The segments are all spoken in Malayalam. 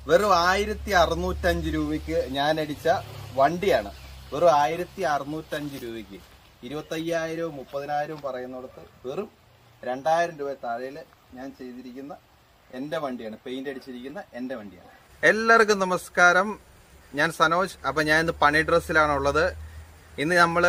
വെറും ആയിരത്തി അറുന്നൂറ്റഞ്ച് രൂപയ്ക്ക് ഞാൻ അടിച്ച വണ്ടിയാണ് വെറും ആയിരത്തി അറുന്നൂറ്റഞ്ച് രൂപയ്ക്ക് ഇരുപത്തയ്യായിരവും മുപ്പതിനായിരവും പറയുന്നിടത്ത് വെറും രണ്ടായിരം രൂപ താഴെയിൽ ഞാൻ ചെയ്തിരിക്കുന്ന എൻ്റെ വണ്ടിയാണ് പെയിന്റ് അടിച്ചിരിക്കുന്ന എൻ്റെ വണ്ടിയാണ് എല്ലാവർക്കും നമസ്കാരം ഞാൻ സനോജ് അപ്പൊ ഞാൻ ഇന്ന് പണി ഡ്രസ്സിലാണ് ഉള്ളത് ഇന്ന് നമ്മൾ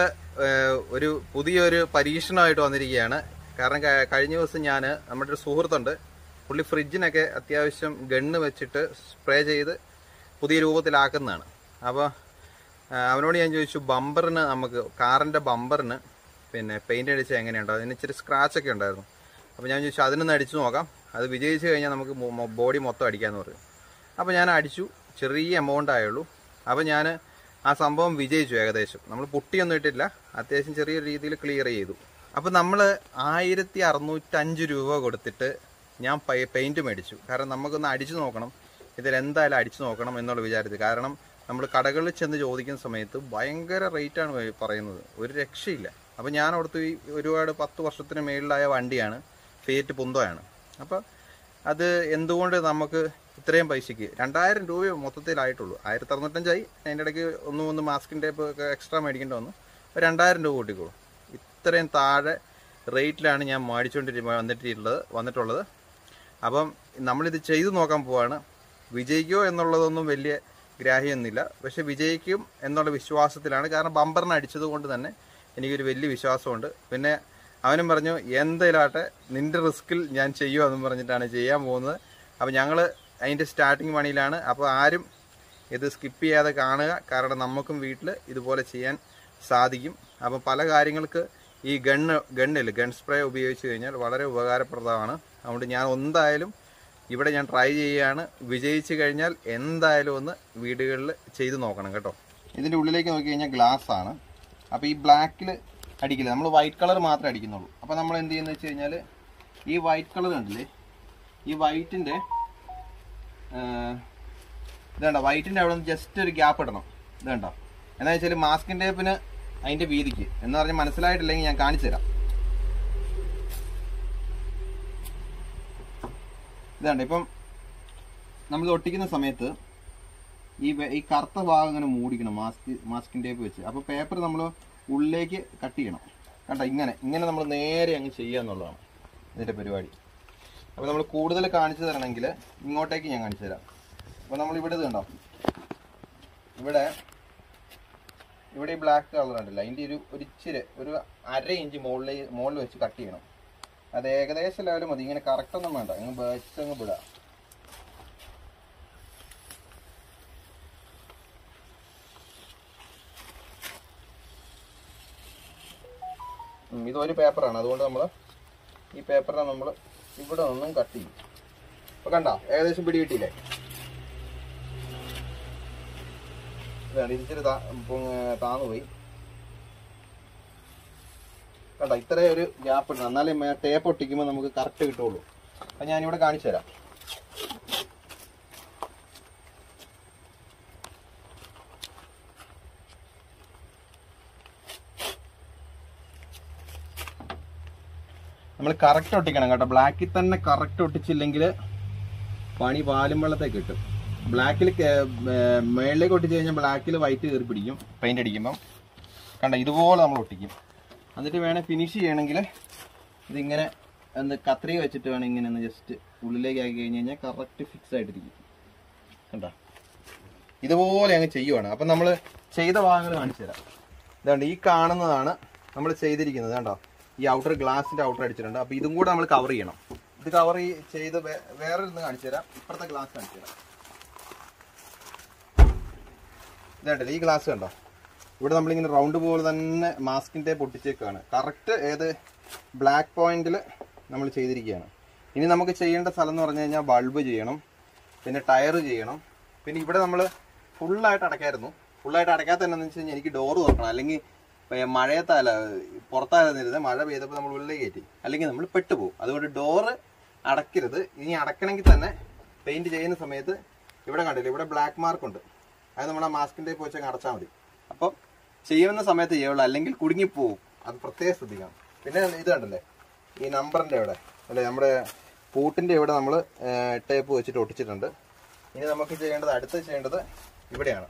ഒരു പുതിയൊരു പരീക്ഷണമായിട്ട് വന്നിരിക്കുകയാണ് കാരണം ക- കഴിഞ്ഞ ദിവസം ഞാൻ നമ്മുടെ ഒരു സുഹൃത്തുണ്ട് പുള്ളി ഫ്രിഡ്ജിനൊക്കെ അത്യാവശ്യം ഗണ്ണ് വെച്ചിട്ട് സ്പ്രേ ചെയ്ത് പുതിയ രൂപത്തിലാക്കുന്നതാണ് അപ്പോൾ അവനോട് ഞാൻ ചോദിച്ചു ബമ്പറിന് നമുക്ക് കാറിൻ്റെ ബമ്പറിന് പിന്നെ പെയിന്റ് അടിച്ചാൽ എങ്ങനെയുണ്ടോ അതിന് ഇച്ചിരി സ്ക്രാച്ച് ഒക്കെ ഉണ്ടായിരുന്നു അപ്പോൾ ഞാൻ ചോദിച്ചു അതിനൊന്ന് അടിച്ചു നോക്കാം അത് വിജയിച്ചു കഴിഞ്ഞാൽ നമുക്ക് ബോഡി മൊത്തം അടിക്കാമെന്ന് പറയും അപ്പോൾ ഞാൻ അടിച്ചു ചെറിയ എമൗണ്ട് ആയുള്ളൂ അപ്പോൾ ഞാൻ ആ സംഭവം വിജയിച്ചു ഏകദേശം നമ്മൾ പൊട്ടിയൊന്നും ഇട്ടില്ല അത്യാവശ്യം ചെറിയ രീതിയിൽ ക്ലിയർ ചെയ്തു അപ്പോൾ നമ്മൾ ആയിരത്തി അറുന്നൂറ്റഞ്ച് രൂപ കൊടുത്തിട്ട് ഞാൻ പെയിന്റ് മേടിച്ചു കാരണം നമുക്കൊന്ന് അടിച്ചു നോക്കണം ഇതിൽ എന്തായാലും അടിച്ചു നോക്കണം എന്നുള്ള വിചാരത്തിൽ കാരണം നമ്മൾ കടകളിൽ ചെന്ന് ചോദിക്കുന്ന സമയത്ത് ഭയങ്കര റേറ്റാണ് പറയുന്നത് ഒരു രക്ഷയില്ല അപ്പോൾ ഞാൻ അവിടുത്തെ ഈ ഒരുപാട് പത്ത് വർഷത്തിന് മേളിലായ വണ്ടിയാണ് ഫിയറ്റ് പുന്തോയാണ് അപ്പോൾ അത് എന്തുകൊണ്ട് നമുക്ക് ഇത്രയും പൈസയ്ക്ക് രണ്ടായിരം രൂപ മൊത്തത്തിലായിട്ടുള്ളൂ ആയിരത്തി അറുന്നൂറ്റഞ്ചായി അതിൻ്റെ ഇടയ്ക്ക് ഒന്നും ഒന്ന് മാസ്കിൻ്റെ ഒക്കെ എക്സ്ട്രാ മേടിക്കേണ്ടി വന്നു ഒരു രണ്ടായിരം രൂപ കൂട്ടിക്കോളൂ ഇത്രയും താഴെ റേറ്റിലാണ് ഞാൻ മേടിച്ചുകൊണ്ടിരി വന്നിട്ടുള്ളത് വന്നിട്ടുള്ളത് അപ്പം നമ്മളിത് ചെയ്തു നോക്കാൻ പോവാണ് വിജയിക്കുമോ എന്നുള്ളതൊന്നും വലിയ ഗ്രാഹ്യമൊന്നുമില്ല പക്ഷെ വിജയിക്കും എന്നുള്ള വിശ്വാസത്തിലാണ് കാരണം ബമ്പറിന് അടിച്ചത് കൊണ്ട് തന്നെ എനിക്കൊരു വലിയ വിശ്വാസമുണ്ട് പിന്നെ അവനും പറഞ്ഞു എന്തായാലാട്ടെ നിന്റെ റിസ്കിൽ ഞാൻ ചെയ്യുമെന്നും പറഞ്ഞിട്ടാണ് ചെയ്യാൻ പോകുന്നത് അപ്പം ഞങ്ങൾ അതിൻ്റെ സ്റ്റാർട്ടിങ് പണിയിലാണ് അപ്പോൾ ആരും ഇത് സ്കിപ്പ് ചെയ്യാതെ കാണുക കാരണം നമുക്കും വീട്ടിൽ ഇതുപോലെ ചെയ്യാൻ സാധിക്കും അപ്പം പല കാര്യങ്ങൾക്ക് ഈ ഗണ്ണ് ഗണ്ണിൽ ഗൺ സ്പ്രേ ഉപയോഗിച്ച് കഴിഞ്ഞാൽ വളരെ ഉപകാരപ്രദമാണ് അതുകൊണ്ട് ഞാൻ എന്തായാലും ഇവിടെ ഞാൻ ട്രൈ ചെയ്യുകയാണ് വിജയിച്ചു കഴിഞ്ഞാൽ എന്തായാലും ഒന്ന് വീടുകളിൽ ചെയ്ത് നോക്കണം കേട്ടോ ഇതിൻ്റെ ഉള്ളിലേക്ക് നോക്കി കഴിഞ്ഞാൽ ഗ്ലാസ് ആണ് അപ്പോൾ ഈ ബ്ലാക്കിൽ അടിക്കില്ല നമ്മൾ വൈറ്റ് കളർ മാത്രമേ അടിക്കുന്നുള്ളൂ അപ്പോൾ നമ്മൾ എന്ത് ചെയ്യുന്നത് വെച്ച് കഴിഞ്ഞാൽ ഈ വൈറ്റ് കളർ കണ്ടില്ലേ ഈ വൈറ്റിൻ്റെ ഇതേണ്ട വൈറ്റിൻ്റെ അവിടെ നിന്ന് ജസ്റ്റ് ഒരു ഗ്യാപ്പ് ഇടണം ഇതേണ്ട എന്താ വെച്ചാൽ മാസ്കിൻ ടേപ്പിന് അതിൻ്റെ വീതിക്ക് എന്ന് പറഞ്ഞാൽ മനസ്സിലായിട്ടില്ലെങ്കിൽ ഞാൻ കാണിച്ചു തരാം ഇതാണ്ട് ഇപ്പം നമ്മൾ ഒട്ടിക്കുന്ന സമയത്ത് ഈ വെ- ഈ കറുത്ത ഭാഗം ഇങ്ങനെ മൂടിക്കണം മാസ്ക് മാസ്കിൻ ടേപ്പ് വെച്ച് അപ്പോൾ പേപ്പർ നമ്മൾ ഉള്ളിലേക്ക് കട്ട് ചെയ്യണം കണ്ട ഇങ്ങനെ ഇങ്ങനെ നമ്മൾ നേരെ അങ്ങ് ചെയ്യുക എന്നുള്ളതാണ് ഇതിൻ്റെ പരിപാടി അപ്പോൾ നമ്മൾ കൂടുതൽ കാണിച്ചു തരണമെങ്കിൽ ഇങ്ങോട്ടേക്ക് ഞാൻ കാണിച്ചു തരാം അപ്പോൾ നമ്മൾ ഇവിടെ ഇത് കണ്ടോ ഇവിടെ ഇവിടെ ഈ ബ്ലാക്ക് കളർ ഉണ്ടല്ലോ അതിൻ്റെ ഒരു ഒരു ഇച്ചിരി ഒരു അര ഇഞ്ച് മുകളിൽ മുകളിൽ വെച്ച് കട്ട് ചെയ്യണം അത് ഏകദേശം ലെവൽ മതി ഇങ്ങനെ കറക്റ്റ് ഒന്നും വേണ്ട അങ്ങ് വെച്ചങ്ങ് വിടാം ഉം, ഇതൊരു പേപ്പറാണ് അതുകൊണ്ട് നമ്മൾ ഈ പേപ്പറിനെ നമ്മൾ ഇവിടെ നിന്നും കട്ട് ചെയ്യും അപ്പൊ കണ്ട ഏകദേശം പിടി കിട്ടിയില്ലേ ഇതാണ് ഇത് ഇച്ചിരി താ- പൊങ്ങ- താന്നു പോയി കണ്ട ഇത്രയും ഒരു ഗ്യാപ്പ് ഉണ്ട് എന്നാലേ ടേപ്പ് ഒട്ടിക്കുമ്പോൾ നമുക്ക് കറക്റ്റ് കിട്ടുള്ളൂ അപ്പൊ ഞാനിവിടെ കാണിച്ചു തരാം നമ്മൾ കറക്റ്റ് ഒട്ടിക്കണം കേട്ടോ ബ്ലാക്കിൽ തന്നെ കറക്റ്റ് ഒട്ടിച്ചില്ലെങ്കിൽ പണി പാലും വെള്ളത്തേക്ക് കിട്ടും ബ്ലാക്കിൽ മേളിലേക്ക് ഒട്ടിച്ച് കഴിഞ്ഞാൽ ബ്ലാക്കിൽ വൈറ്റ് കയറി പിടിക്കും പെയിന്റ് അടിക്കുമ്പം കണ്ട ഇതുപോലെ നമ്മൾ ഒട്ടിക്കും എന്നിട്ട് വേണേൽ ഫിനിഷ് ചെയ്യണമെങ്കിൽ ഇതിങ്ങനെ ഒന്ന് കത്രിക വെച്ചിട്ട് വേണം ഇങ്ങനെ ഒന്ന് ജസ്റ്റ് ഉള്ളിലേക്ക് ആക്കി കഴിഞ്ഞ് കഴിഞ്ഞാൽ കറക്റ്റ് ഫിക്സ് ആയിട്ടിരിക്കും കണ്ട ഇതുപോലെ അങ്ങ് ചെയ്യുവാണ് അപ്പം നമ്മൾ ചെയ്ത ഭാഗങ്ങൾ കാണിച്ചു തരാം ഇതാണ്ട് ഈ കാണുന്നതാണ് നമ്മൾ ചെയ്തിരിക്കുന്നത് കണ്ടോ ഈ ഔട്ടർ ഗ്ലാസിന്റെ ഔട്ടർ അടിച്ചിട്ടുണ്ട് അപ്പോൾ ഇതും കൂടെ നമ്മൾ കവർ ചെയ്യണം ഇത് കവർ ചെയ്ത് വേ- വേറെ ഒന്ന് കാണിച്ചു തരാം ഇപ്പുറത്തെ ഗ്ലാസ് കാണിച്ചു തരാം ഇതാണ്ടല്ലേ ഈ ഗ്ലാസ് കണ്ടോ ഇവിടെ നമ്മളിങ്ങനെ റൗണ്ട് പോലെ തന്നെ മാസ്കിൻ്റെ പൊട്ടിച്ചേക്കാണ് കറക്റ്റ് ഏത് ബ്ലാക്ക് പോയിന്റിൽ നമ്മൾ ചെയ്തിരിക്കുകയാണ് ഇനി നമുക്ക് ചെയ്യേണ്ട സ്ഥലം എന്ന് പറഞ്ഞു കഴിഞ്ഞാൽ ബൾബ് ചെയ്യണം പിന്നെ ടയർ ചെയ്യണം പിന്നെ ഇവിടെ നമ്മൾ ഫുള്ളായിട്ട് അടയ്ക്കായിരുന്നു ഫുള്ളായിട്ട് അടയ്ക്കാത്ത എന്താണെന്ന് വെച്ച് കഴിഞ്ഞാൽ എനിക്ക് ഡോറ് തുറക്കണം അല്ലെങ്കിൽ മഴയത്തല്ല പുറത്തായിരുന്നിരുന്നത് മഴ പെയ്തപ്പോൾ നമ്മൾ ഉള്ളിലേക്ക് കയറ്റി അല്ലെങ്കിൽ നമ്മൾ പെട്ടുപോകും അതുകൊണ്ട് ഡോറ് അടയ്ക്കരുത് ഇനി അടയ്ക്കണമെങ്കിൽ തന്നെ പെയിന്റ് ചെയ്യുന്ന സമയത്ത് ഇവിടെ കണ്ടില്ല ഇവിടെ ബ്ലാക്ക് മാർക്ക് ഉണ്ട് അത് നമ്മുടെ മാസ്കിൻ്റെ വെച്ച് അങ്ങ് അടച്ചാൽ മതി അപ്പോൾ ചെയ്യുന്ന സമയത്ത് ചെയ്യുള്ളൂ അല്ലെങ്കിൽ കുടുങ്ങിപ്പോവും അത് പ്രത്യേകം ശ്രദ്ധിക്കണം പിന്നെ ഇത് കണ്ടല്ലേ ഈ നമ്പറിൻ്റെ ഇവിടെ അല്ലെ നമ്മുടെ പൂട്ടിൻ്റെ ഇവിടെ നമ്മൾ ടേപ്പ് വെച്ചിട്ട് ഒട്ടിച്ചിട്ടുണ്ട് ഇനി നമുക്ക് ചെയ്യേണ്ടത് അടുത്ത് ചെയ്യേണ്ടത് ഇവിടെയാണ്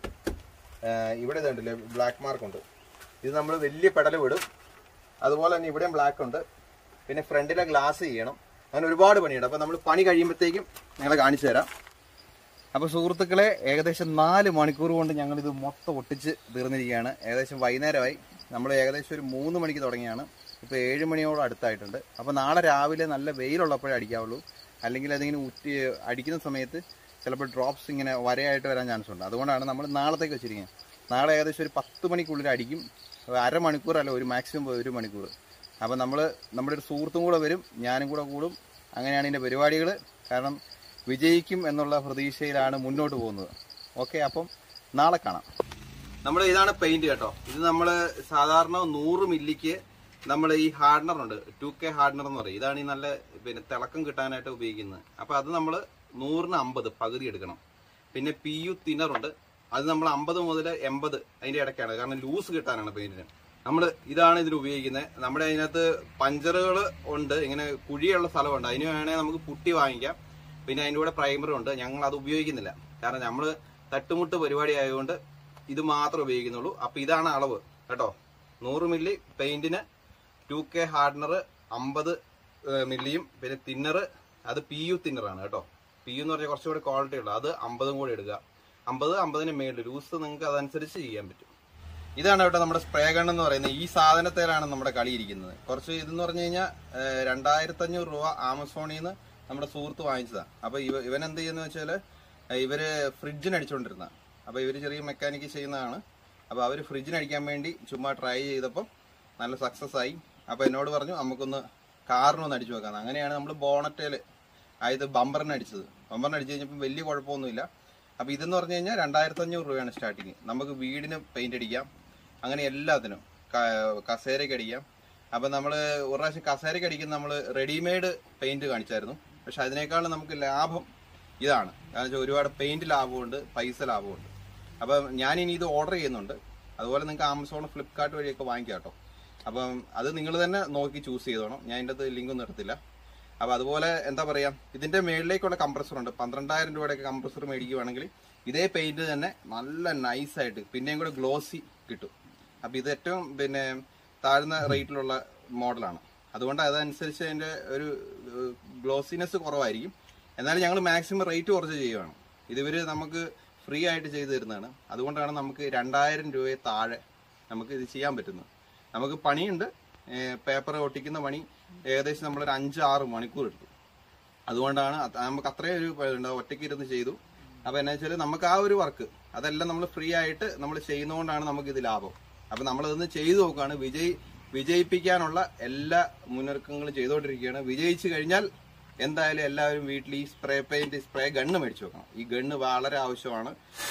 ഏഹ് ഇവിടെ ഇതുണ്ടല്ലേ ബ്ലാക്ക് മാർക്ക് ഉണ്ട് ഇത് നമ്മൾ വലിയ പെടൽ വിടും അതുപോലെ തന്നെ ഇവിടെയും ബ്ലാക്ക് ഉണ്ട് പിന്നെ ഫ്രണ്ടിലെ ഗ്ലാസ് ചെയ്യണം അങ്ങനെ ഒരുപാട് പണിയുണ്ട് അപ്പോൾ നമ്മൾ പണി കഴിയുമ്പോഴത്തേക്കും നിങ്ങളെ കാണിച്ചു തരാം അപ്പോൾ സുഹൃത്തുക്കളെ ഏകദേശം നാല് മണിക്കൂർ കൊണ്ട് ഞങ്ങൾ ഇത് മൊത്തം ഒട്ടിച്ച് തീർന്നിരിക്കുകയാണ് ഏകദേശം വൈകുന്നേരമായി നമ്മൾ ഏകദേശം ഒരു മൂന്ന് മണിക്ക് തുടങ്ങിയാണ് ഇപ്പോൾ ഏഴ് മണിയോളം അടുത്തായിട്ടുണ്ട് അപ്പോൾ നാളെ രാവിലെ നല്ല വെയിലുള്ളപ്പോഴേ അടിക്കാവുള്ളൂ അല്ലെങ്കിൽ അതിങ്ങനെ ഉറ്റി അടിക്കുന്ന സമയത്ത് ചിലപ്പോൾ ഡ്രോപ്സ് ഇങ്ങനെ വരയായിട്ട് വരാൻ ചാൻസ് ഉണ്ട് അതുകൊണ്ടാണ് നമ്മൾ നാളത്തേക്ക് വെച്ചിരിക്കുന്നത് നാളെ ഏകദേശം ഒരു പത്ത് മണിക്കുള്ളിൽ അടിക്കും അരമണിക്കൂർ അല്ല ഒരു മാക്സിമം ഒരു മണിക്കൂർ അപ്പോൾ നമ്മൾ നമ്മുടെ ഒരു സുഹൃത്തും കൂടെ വരും ഞാനും കൂടെ കൂടും അങ്ങനെയാണ് ഇതിൻ്റെ പരിപാടികൾ കാരണം വിജയിക്കും എന്നുള്ള പ്രതീക്ഷയിലാണ് മുന്നോട്ട് പോകുന്നത് ഓക്കെ അപ്പം നാളെ കാണാം നമ്മൾ ഇതാണ് പെയിന്റ് കേട്ടോ ഇത് നമ്മൾ സാധാരണ നൂറ് മില്ലിക്ക് നമ്മൾ ഈ ഹാർഡനർ ഉണ്ട് ടു കെ ഹാർഡനർ എന്ന് പറയും ഇതാണ് ഈ നല്ല പിന്നെ തിളക്കം കിട്ടാനായിട്ട് ഉപയോഗിക്കുന്നത് അപ്പൊ അത് നമ്മൾ നൂറിന് അമ്പത് പകുതി എടുക്കണം പിന്നെ പി യു തിന്നറുണ്ട് അത് നമ്മൾ അമ്പത് മുതൽ എൺപത് അതിന്റെ ഇടയ്ക്കാണ് കാരണം ലൂസ് കിട്ടാനാണ് പെയിന്റിന് നമ്മൾ ഇതാണ് ഇതിൽ ഉപയോഗിക്കുന്നത് നമ്മുടെ അതിനകത്ത് പഞ്ചറുകൾ ഉണ്ട് ഇങ്ങനെ കുഴിയുള്ള സ്ഥലമുണ്ട് അതിന് വേണേൽ നമുക്ക് പുട്ടി വാങ്ങിക്കാം പിന്നെ അതിൻ്റെ കൂടെ പ്രൈമറും ഉണ്ട് ഞങ്ങൾ അത് ഉപയോഗിക്കുന്നില്ല കാരണം നമ്മൾ തട്ടുമുട്ട് പരിപാടി ആയതുകൊണ്ട് ഇത് മാത്രമേ ഉപയോഗിക്കുന്നുള്ളൂ അപ്പൊ ഇതാണ് അളവ് കേട്ടോ നൂറ് മില്ലി പെയിന്റിന് ടു കെ ഹാർഡനർ അമ്പത് മില്ലിയും പിന്നെ തിന്നർ അത് പി യു തിന്നറാണ് കേട്ടോ പി യു എന്ന് പറഞ്ഞാൽ കുറച്ചുകൂടി ക്വാളിറ്റി ഉള്ളത് അത് അമ്പതും കൂടി എടുക്കുക അമ്പത് അമ്പതിന് മേളിൽ ലൂസ് നിങ്ങൾക്ക് അതനുസരിച്ച് ചെയ്യാൻ പറ്റും ഇതാണ് കേട്ടോ നമ്മുടെ സ്പ്രേ ഗൺ എന്ന് പറയുന്നത് ഈ സാധനത്തിലാണ് നമ്മുടെ കളി ഇരിക്കുന്നത് കുറച്ച് ഇതെന്ന് പറഞ്ഞു കഴിഞ്ഞാൽ രണ്ടായിരത്തി അഞ്ഞൂറ് രൂപ ആമസോണിൽ നിന്ന് നമ്മുടെ സുഹൃത്ത് വാങ്ങിച്ചതാണ് അപ്പൊ ഇവ ഇവൻ എന്ത് ചെയ്യുന്ന വെച്ചാല് ഏഹ് ഇവര് ഫ്രിഡ്ജിന് അടിച്ചുകൊണ്ടിരുന്ന അപ്പൊ ഇവര് ചെറിയ മെക്കാനിക്ക് ചെയ്യുന്നതാണ് അപ്പൊ അവര് ഫ്രിഡ്ജിന് അടിക്കാൻ വേണ്ടി ചുമ്മാ ട്രൈ ചെയ്തപ്പോൾ നല്ല സക്സസ് ആയി അപ്പൊ എന്നോട് പറഞ്ഞു നമുക്കൊന്ന് കാറിനൊന്ന് അടിച്ചു വെക്കാം അങ്ങനെയാണ് നമ്മൾ ബോണറ്റേല് അതായത് ബമ്പറിന് അടിച്ചത് ബമ്പറിന് അടിച്ചു കഴിഞ്ഞപ്പോൾ വലിയ കുഴപ്പമൊന്നുമില്ല അപ്പൊ ഇതെന്ന് പറഞ്ഞു കഴിഞ്ഞാൽ രണ്ടായിരത്തി അഞ്ഞൂറ് രൂപയാണ് സ്റ്റാർട്ടിങ് നമുക്ക് വീടിന് പെയിന്റ് അടിക്കാം അങ്ങനെ എല്ലാത്തിനും ക- കസേരയ്ക്ക് അടിക്കാം അപ്പൊ നമ്മള് ഒരു പ്രാവശ്യം കസേരയ്ക്ക് അടിക്കുന്ന നമ്മൾ റെഡിമെയ്ഡ് പെയിന്റ് കാണിച്ചായിരുന്നു പക്ഷെ അതിനേക്കാളും നമുക്ക് ലാഭം ഇതാണ് കാരണം വെച്ചാൽ ഒരുപാട് പെയിന്റ് ലാഭമുണ്ട് പൈസ ലാഭമുണ്ട് അപ്പം ഞാൻ ഇനി ഇത് ഓർഡർ ചെയ്യുന്നുണ്ട് അതുപോലെ നിങ്ങൾക്ക് ആമസോൺ ഫ്ലിപ്കാർട്ട് വഴിയൊക്കെ വാങ്ങിക്കാം കേട്ടോ അപ്പം അത് നിങ്ങൾ തന്നെ നോക്കി ചൂസ് ചെയ്തോണം ഞാൻ ഇതിൻ്റെ അകത്ത് ലിങ്ക് ഒന്നും എടുത്തില്ല അപ്പൊ അതുപോലെ എന്താ പറയാ ഇതിന്റെ മേളിലേക്കുള്ള കംപ്രസർ ഉണ്ട് പന്ത്രണ്ടായിരം രൂപയുടെ കംപ്രസർ മേടിക്കുവാണെങ്കിൽ ഇതേ പെയിന്റ് തന്നെ നല്ല നൈസ് ആയിട്ട് പിന്നെയും കൂടെ ഗ്ലോസി കിട്ടും അപ്പൊ ഇത് ഏറ്റവും പിന്നെ താഴ്ന്ന റേറ്റിലുള്ള മോഡലാണ് അതുകൊണ്ട് അതനുസരിച്ച് അതിന്റെ ഒരു ഗ്ലോസിനെസ് കുറവായിരിക്കും എന്നാലും ഞങ്ങൾ മാക്സിമം റേറ്റ് കുറച്ച് ചെയ്യുവാണ് ഇതിവര് നമുക്ക് ഫ്രീ ആയിട്ട് ചെയ്തു തരുന്നതാണ് അതുകൊണ്ടാണ് നമുക്ക് രണ്ടായിരം രൂപയെ താഴെ നമുക്ക് ഇത് ചെയ്യാൻ പറ്റുന്നത് നമുക്ക് പണിയുണ്ട് പേപ്പർ ഒട്ടിക്കുന്ന പണി ഏകദേശം നമ്മളൊരു അഞ്ച് ആറ് മണിക്കൂർ എടുത്തു അതുകൊണ്ടാണ് അത് നമുക്ക് അത്രയും ഒരു ഉണ്ട്. ഒറ്റയ്ക്ക് ഇരുന്ന് ചെയ്തു അപ്പൊ എന്നാ വെച്ചാൽ നമുക്ക് ആ ഒരു വർക്ക് അതെല്ലാം നമ്മൾ ഫ്രീ ആയിട്ട് നമ്മൾ ചെയ്യുന്നതുകൊണ്ടാണ് നമുക്ക് ഇത് ലാഭം അപ്പൊ നമ്മളതൊന്ന് ചെയ്തു നോക്കുകയാണ് വിജയ് വിജയിപ്പിക്കാനുള്ള എല്ലാ മുന്നൊരുക്കങ്ങളും ചെയ്തുകൊണ്ടിരിക്കുകയാണ് വിജയിച്ചു കഴിഞ്ഞാൽ എന്തായാലും എല്ലാവരും വീട്ടിൽ ഈ സ്പ്രേ പെയിന്റ് സ്പ്രേ ഗണ്ണ് മേടിച്ചു വെക്കണം ഈ ഗണ്ണ് വളരെ ആവശ്യമാണ്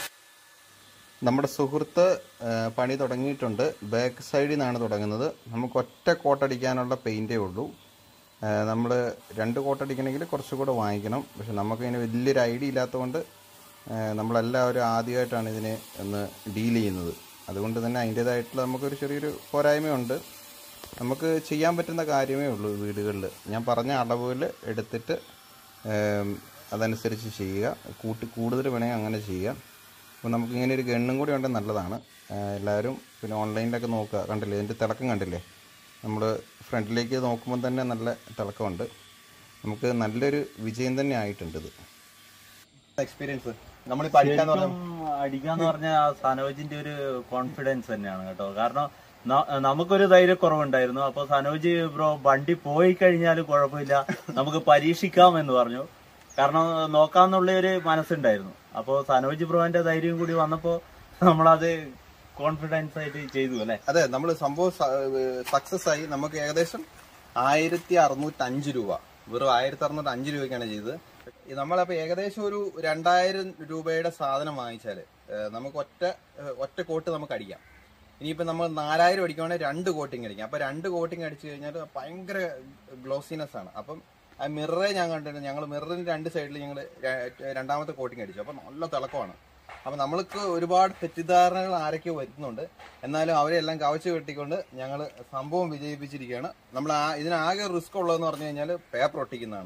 നമ്മുടെ സുഹൃത്ത് ആ, പണി തുടങ്ങിയിട്ടുണ്ട് ബാക്ക് സൈഡിൽ നിന്നാണ് തുടങ്ങുന്നത് നമുക്ക് ഒറ്റ കോട്ടടിക്കാനുള്ള പെയിൻറ്റേ ഉള്ളൂ നമ്മൾ രണ്ട് കോട്ടടിക്കണമെങ്കിൽ കുറച്ചുകൂടെ വാങ്ങിക്കണം പക്ഷെ നമുക്കതിന് വലിയൊരു ഐഡിയ ഇല്ലാത്തതുകൊണ്ട് ആ, നമ്മളെല്ലാവരും ആദ്യമായിട്ടാണ് ഇതിനെ ഒന്ന് ഡീൽ ചെയ്യുന്നത് അതുകൊണ്ട് തന്നെ അതിൻ്റേതായിട്ടുള്ള നമുക്കൊരു ചെറിയൊരു പോരായ്മയുണ്ട് നമുക്ക് ചെയ്യാൻ പറ്റുന്ന കാര്യമേ ഉള്ളൂ വീടുകളിൽ ഞാൻ പറഞ്ഞ അളവുകൾ എടുത്തിട്ട് ഏം, അതനുസരിച്ച് ചെയ്യുക കൂട്ടി കൂടുതൽ വേണമെങ്കിൽ അങ്ങനെ ചെയ്യാം അപ്പോൾ നമുക്ക് ഇങ്ങനെ ഒരു ഗണ്ണും കൂടി ഉണ്ടെങ്കിൽ നല്ലതാണ് ആ, എല്ലാവരും പിന്നെ ഓൺലൈനിലൊക്കെ നോക്കുക കണ്ടില്ലേ ഇതിൻ്റെ തിളക്കം കണ്ടില്ലേ നമ്മൾ ഫ്രണ്ടിലേക്ക് നോക്കുമ്പോൾ തന്നെ നല്ല തിളക്കമുണ്ട് നമുക്ക് നല്ലൊരു വിജയം തന്നെ ആയിട്ടുണ്ട് ഇത് എക്സ്പീരിയൻസ് നമ്മളിപ്പോൾ അടിക്കാന്ന് പറഞ്ഞാൽ ശരിക്കും അടിക്കാന്ന് പറഞ്ഞ ആ സനോജിന്റെ ഒരു കോൺഫിഡൻസ് തന്നെയാണ് കേട്ടോ കാരണം ന- നമുക്കൊരു ധൈര്യക്കുറവുണ്ടായിരുന്നു അപ്പൊ സനോജ് ബ്രോ വണ്ടി പോയി കഴിഞ്ഞാൽ കുഴപ്പമില്ല നമുക്ക് പരീക്ഷിക്കാം എന്ന് പറഞ്ഞു കാരണം നോക്കാന്നുള്ള ഒരു മനസ്സുണ്ടായിരുന്നു അപ്പൊ സനോജ് ബ്രോന്റെ ധൈര്യം കൂടി വന്നപ്പോ നമ്മളത് കോൺഫിഡൻസ് ആയിട്ട് ചെയ്തു അല്ലെ അതെ നമ്മൾ സംഭവം സക്സസ് ആയി നമുക്ക് ഏകദേശം ആയിരത്തി അറുന്നൂറ്റി അഞ്ച് രൂപ വെറും ആയിരത്തി അറുന്നൂറ്റി അഞ്ച് രൂപയ്ക്കാണ് ചെയ്തത് ഈ നമ്മളപ്പോ ഏകദേശം ഒരു രണ്ടായിരം രൂപയുടെ സാധനം വാങ്ങിച്ചാല് ഏഹ്, നമുക്ക് ഒറ്റ ഏഹ്, ഒറ്റ കോട്ട് നമുക്ക് അടിക്കാം ഇനിയിപ്പോ നമ്മൾ നാലായിരം അടിക്കുവാണെങ്കിൽ രണ്ട് കോട്ടിങ് അടിക്കാം അപ്പൊ രണ്ട് കോട്ടിങ് അടിച്ചു കഴിഞ്ഞാൽ ഭയങ്കര ഗ്ലോസിനെസ് ആണ് അപ്പം ആ മിററെ ഞാൻ കണ്ടിട്ടുണ്ട് ഞങ്ങൾ മിററിന്റെ രണ്ട് സൈഡിൽ ഞങ്ങൾ രണ്ടാമത്തെ കോട്ടിങ് അടിച്ചു അപ്പൊ നല്ല തിളക്കമാണ് അപ്പൊ നമ്മൾക്ക് ഒരുപാട് തെറ്റിദ്ധാരണകൾ ആരൊക്കെയോ വരുത്തുന്നുണ്ട് എന്നാലും അവരെല്ലാം കവച്ച് കെട്ടിക്കൊണ്ട് ഞങ്ങൾ സംഭവം വിജയിപ്പിച്ചിരിക്കുകയാണ് നമ്മൾ ആ ഇതിനാകെ റിസ്ക് ഉള്ളതെന്ന് പറഞ്ഞു കഴിഞ്ഞാൽ പേപ്പർ ഒട്ടിക്കുന്നതാണ്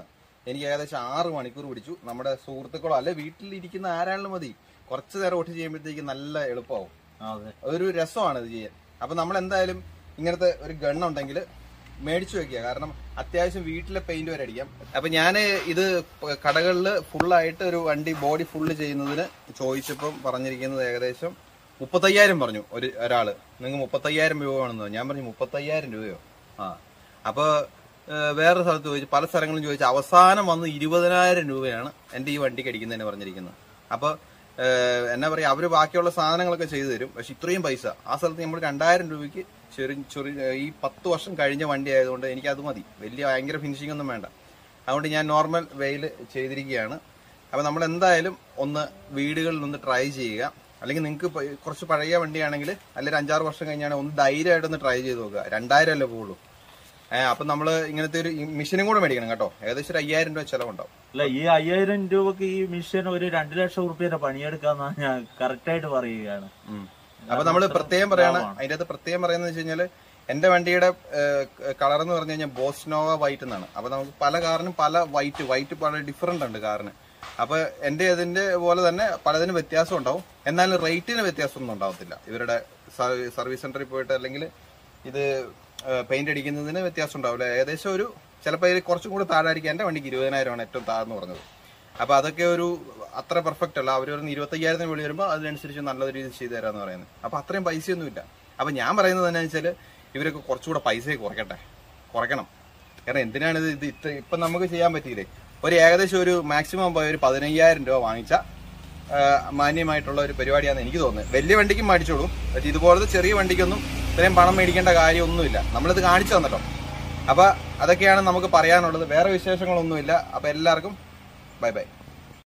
എനിക്ക് ഏകദേശം ആറ് മണിക്കൂർ പിടിച്ചു നമ്മുടെ സുഹൃത്തുക്കളോ അല്ലെ വീട്ടിലിരിക്കുന്ന ആരാണെങ്കിലും മതി കുറച്ച് നേരം ഓട്ട് ചെയ്യുമ്പോഴത്തേക്ക് നല്ല എളുപ്പമാവും അതെ ഒരു രസമാണ് ഇത് ചെയ്യാൻ അപ്പൊ നമ്മൾ എന്തായാലും ഇങ്ങനത്തെ ഒരു ഗണ്ണുണ്ടെങ്കിൽ മേടിച്ചു വെക്കുക കാരണം അത്യാവശ്യം വീട്ടിലെ പെയിന്റ് വരെ അടിക്കാം അപ്പൊ ഞാൻ ഇത് കടകളിൽ ഫുള്ളായിട്ട് ഒരു വണ്ടി ബോഡി ഫുള്ള് ചെയ്യുന്നതിന് ചോദിച്ചപ്പം പറഞ്ഞിരിക്കുന്നത് ഏകദേശം മുപ്പത്തയ്യായിരം പറഞ്ഞു ഒരു ഒരാള് നിങ്ങൾ മുപ്പത്തയ്യായിരം രൂപ വേണമെന്ന് ഞാൻ പറഞ്ഞു മുപ്പത്തയ്യായിരം രൂപയോ ആ അപ്പൊ ഏഹ്, വേറെ സ്ഥലത്ത് ചോദിച്ചു പല സ്ഥലങ്ങളും ചോദിച്ചു അവസാനം വന്ന് ഇരുപതിനായിരം രൂപയാണ് എന്റെ ഈ വണ്ടിക്ക് അടിക്കുന്നതിന് പറഞ്ഞിരിക്കുന്നത് അപ്പൊ ഏഹ്, എന്നാ പറയാ അവര് ബാക്കിയുള്ള സാധനങ്ങളൊക്കെ ചെയ്തു തരും പക്ഷെ ഇത്രയും പൈസ ആ സ്ഥലത്ത് നമ്മൾ രണ്ടായിരം രൂപയ്ക്ക് ചെറിയ ചെറിയ ഈ പത്ത് വർഷം കഴിഞ്ഞ വണ്ടി ആയതുകൊണ്ട് എനിക്ക് അത് മതി വലിയ ഭയങ്കര ഫിനിഷിംഗ് ഒന്നും വേണ്ട അതുകൊണ്ട് ഞാൻ നോർമൽ വേയിൽ ചെയ്തിരിക്കുകയാണ് അപ്പൊ നമ്മൾ എന്തായാലും ഒന്ന് വീടുകളിൽ ഒന്ന് ട്രൈ ചെയ്യുക അല്ലെങ്കിൽ നിങ്ങൾക്ക് കുറച്ച് പഴയ വണ്ടിയാണെങ്കിൽ അല്ലെങ്കിൽ അഞ്ചാറ് വർഷം കഴിഞ്ഞാണെങ്കിൽ ഒന്ന് ധൈര്യമായിട്ട് ഒന്ന് ട്രൈ ചെയ്ത് നോക്കുക രണ്ടായിരം അല്ലേ പോകുള്ളൂ ഏഹ് അപ്പൊ നമ്മള് ഇങ്ങനത്തെ ഒരു മിഷനും കൂടെ മേടിക്കണം കേട്ടോ ഏകദേശം ഒരു അയ്യായിരം രൂപ ചെലവുണ്ടാവും അല്ല ഈ അയ്യായിരം രൂപക്ക് ഈ മിഷൻ ഒരു രണ്ട് ലക്ഷം റുപ്യയുടെ പണിയെടുക്കാന്ന് ഞാൻ കറക്റ്റ് ആയിട്ട് പറയുകയാണ് ഉം. അപ്പൊ നമ്മൾ പ്രത്യേകം പറയാണ് അതിന്റെ അകത്ത് പ്രത്യേകം പറയുന്നത് വെച്ച് കഴിഞ്ഞാല് എന്റെ വണ്ടിയുടെ കളർ എന്ന് പറഞ്ഞു കഴിഞ്ഞാൽ ബോസ്നോവ വൈറ്റ് എന്നാണ് അപ്പൊ നമുക്ക് പല കാറിനും പല വൈറ്റ് വൈറ്റ് പല ഡിഫറെന്റ് ഉണ്ട് കാറിന് അപ്പൊ എന്റെ അതിന്റെ പോലെ തന്നെ പലതിനും വ്യത്യാസം ഉണ്ടാവും എന്നാലും റേറ്റിന് വ്യത്യാസമൊന്നും ഉണ്ടാവത്തില്ല ഇവരുടെ സർവീസ് സെന്ററിൽ പോയിട്ട് അല്ലെങ്കിൽ ഇത് പെയിന്റ് അടിക്കുന്നതിന് വ്യത്യാസം ഉണ്ടാവില്ല ഏകദേശം ഒരു ചിലപ്പോൾ ഇതിൽ കുറച്ചും കൂടെ താഴായിരിക്കും എന്റെ വണ്ടിക്ക് ഇരുപതിനായിരമാണ് ഏറ്റവും താഴ്ന്നു പറഞ്ഞത് അപ്പൊ അതൊക്കെ ഒരു അത്ര പെർഫെക്റ്റ് അല്ല അവർ ഒരു ഇരുപത്തയ്യായിരത്തിന് വെളി വരുമ്പോൾ അതിനനുസരിച്ച് നല്ല രീതിയിൽ ചെയ്തു തരാന്ന് പറയുന്നത് അപ്പൊ അത്രയും പൈസയൊന്നുമില്ല അപ്പൊ ഞാൻ പറയുന്നത് എന്താ വെച്ചാൽ ഇവരൊക്കെ കുറച്ചുകൂടെ പൈസ കുറയ്ക്കട്ടെ കുറയ്ക്കണം കാരണം എന്തിനാണ് ഇത് ഇത് ഇത്ര ഇപ്പൊ നമുക്ക് ചെയ്യാൻ പറ്റിയില്ലേ ഒരു ഏകദേശം ഒരു മാക്സിമം പോയ ഒരു പതിനയ്യായിരം രൂപ വാങ്ങിച്ച ആ, മാന്യമായിട്ടുള്ള ഒരു പരിപാടിയാണെന്ന് എനിക്ക് തോന്നുന്നത് വലിയ വണ്ടിക്കും മേടിച്ചോളൂ പക്ഷെ ഇതുപോലത്തെ ചെറിയ വണ്ടിക്കൊന്നും ഇത്രയും പണം മേടിക്കേണ്ട കാര്യമൊന്നുമില്ല നമ്മളിത് കാണിച്ചു തന്നല്ലോ അപ്പൊ അതൊക്കെയാണ് നമുക്ക് പറയാനുള്ളത് വേറെ വിശേഷങ്ങളൊന്നുമില്ല അപ്പൊ എല്ലാവർക്കും ബൈ ബൈ